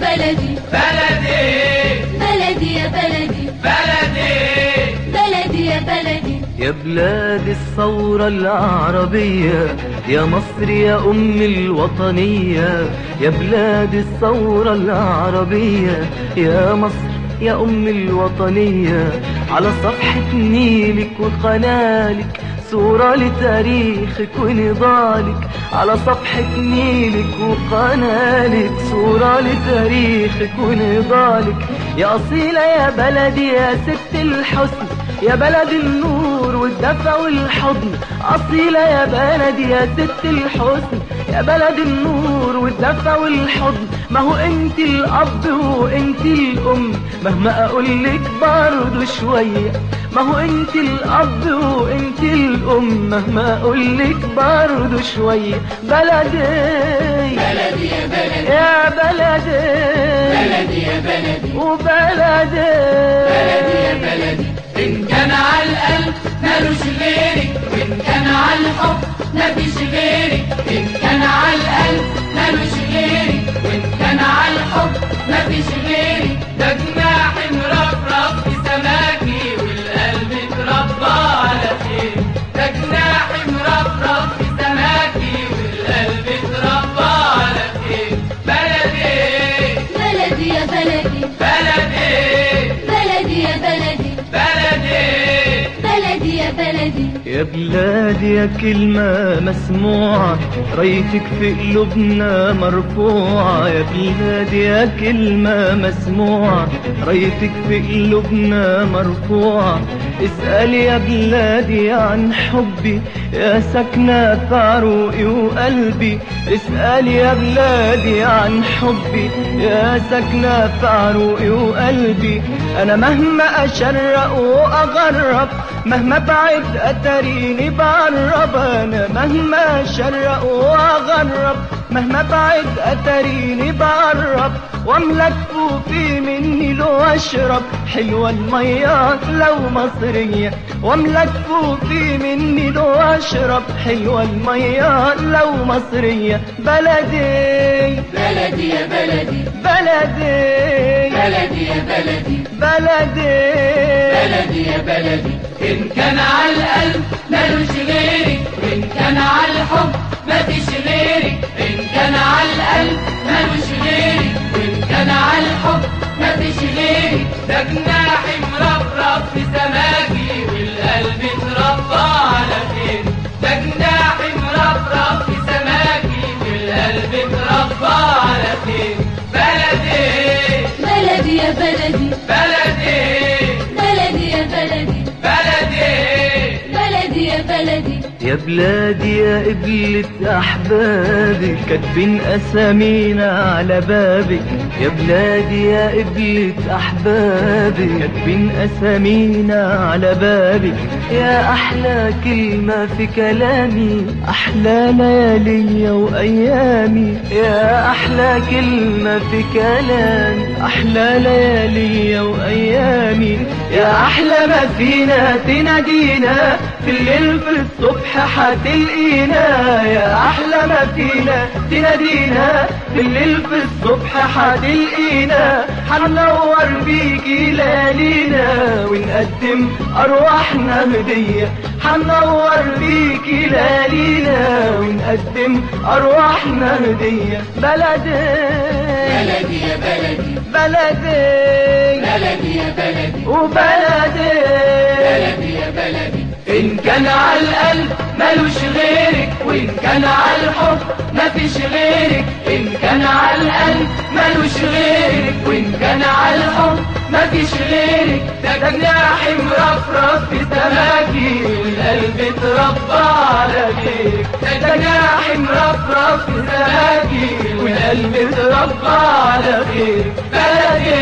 بلدي بلدي بلدي يا بلدي بلدي بلدي يا بلدي يا بلاد الثورة العربية يا مصر يا أم الوطنية يا بلاد الثورة العربية يا مصر يا أم الوطنية على صفحة نيلك وقنالك صورة لتاريخك ونضالك على صفحة نيلك وقنالك صورة لتاريخك ونضالك يا أصيلة يا بلدي يا ست الحسن يا بلد النور والدفى والحضن أصيلة يا بلدي يا ست الحسن يا بلد النور والدفى والحضن ما هو انت الأب وانت الأم مهما أقولك برضو شوية ما هو انت الأب وانت الأم مهما أقولك برضو شوية بلدي بلدي يا بلدي يا بلدي بلدي يا بلدي وبلدي بلدي يا بلدي إن كان على القلب مالوش غيرك وإن كان على الحب مفيش غيرك إن كان على القلب مالوش غيرك وإن كان على الحب مفيش غيرك ده جناح مرفرف في سماكي والقلب اتربى على خير ده جناح مرفرف في سماكي والقلب اتربى على خير بلدي بلدي يا بلدي بلدي بلدي يا بلدي بلدي بلدي يا بلدي يا بلادي يا كلمة مسموعة رايتك في قلوبنا مرفوعة يا بلادي يا كلمة مسموعة رايتك في قلوبنا مرفوعة اسأل يا بلادي عن حبي يا سكنة في عروقي وقلبي اسأل يا بلادي عن حبي يا سكنة في عروقي وقلبي أنا مهما أشرق وأغرب مهما بعد أتريني بعرب أنا مهما أشرق وأغرب مهما بعد أتريني بعرب واملك فوقي مني لو أشرب حلوة المية لو مصرية واملك فوقي مني لو أشرب حلوة المية لو مصرية بلدي بلدي يا بلدي بلدي بلدي يا بلدي بلدي بلدي يا بلدي إن كان على القلب ملوش غيرك وإن كان على الحب مفيش غيرك إن كان على القلب ملوش غيرك وإن كان على الحب مفيش غيرك ده جناح مرفرف في سماكي والقلب اتربى على خير ده جناح مرفرف في سماكي والقلب اتربى على خير بلدي بلدي يا بلدي بلدي بلدي يا بلدي بلدي بلدي يا بلدي يا بلادي يا قبلة أحبابي كاتبين أسامينا على بابك يا بلادي يا قبلة أحبابي كاتبين أسامينا على بابك يا أحلى كلمة في كلامي أحلى ليالي وأيامي يا أحلى كلمة في كلامي أحلى ليالي وأيامي يا أحلى ما فينا تنادينا في الليل في الصبح حتلقينا يا أحلى ما فينا تنادينا في الليل في الصبح حتلقينا حننور بيكي ليالينا ونقدم أرواحنا هدية حننور بيكي ليالينا ونقدم أرواحنا هدية بلدي بلدي يا بلدي بلدي بلدي يا بلدي وبلدي بلدي يا بلدي إن كان على القلب ملوش غيرك وإن كان على الحب مفيش غيرك إن كان على القلب ملوش غيرك وإن كان على الحب مفيش غيرك ده ده جناح مرفرف في سماكي والقلب اتربى على غيرك ده ده جناح مرفرف في سماكي والقلب اتربى على غيرك بلدي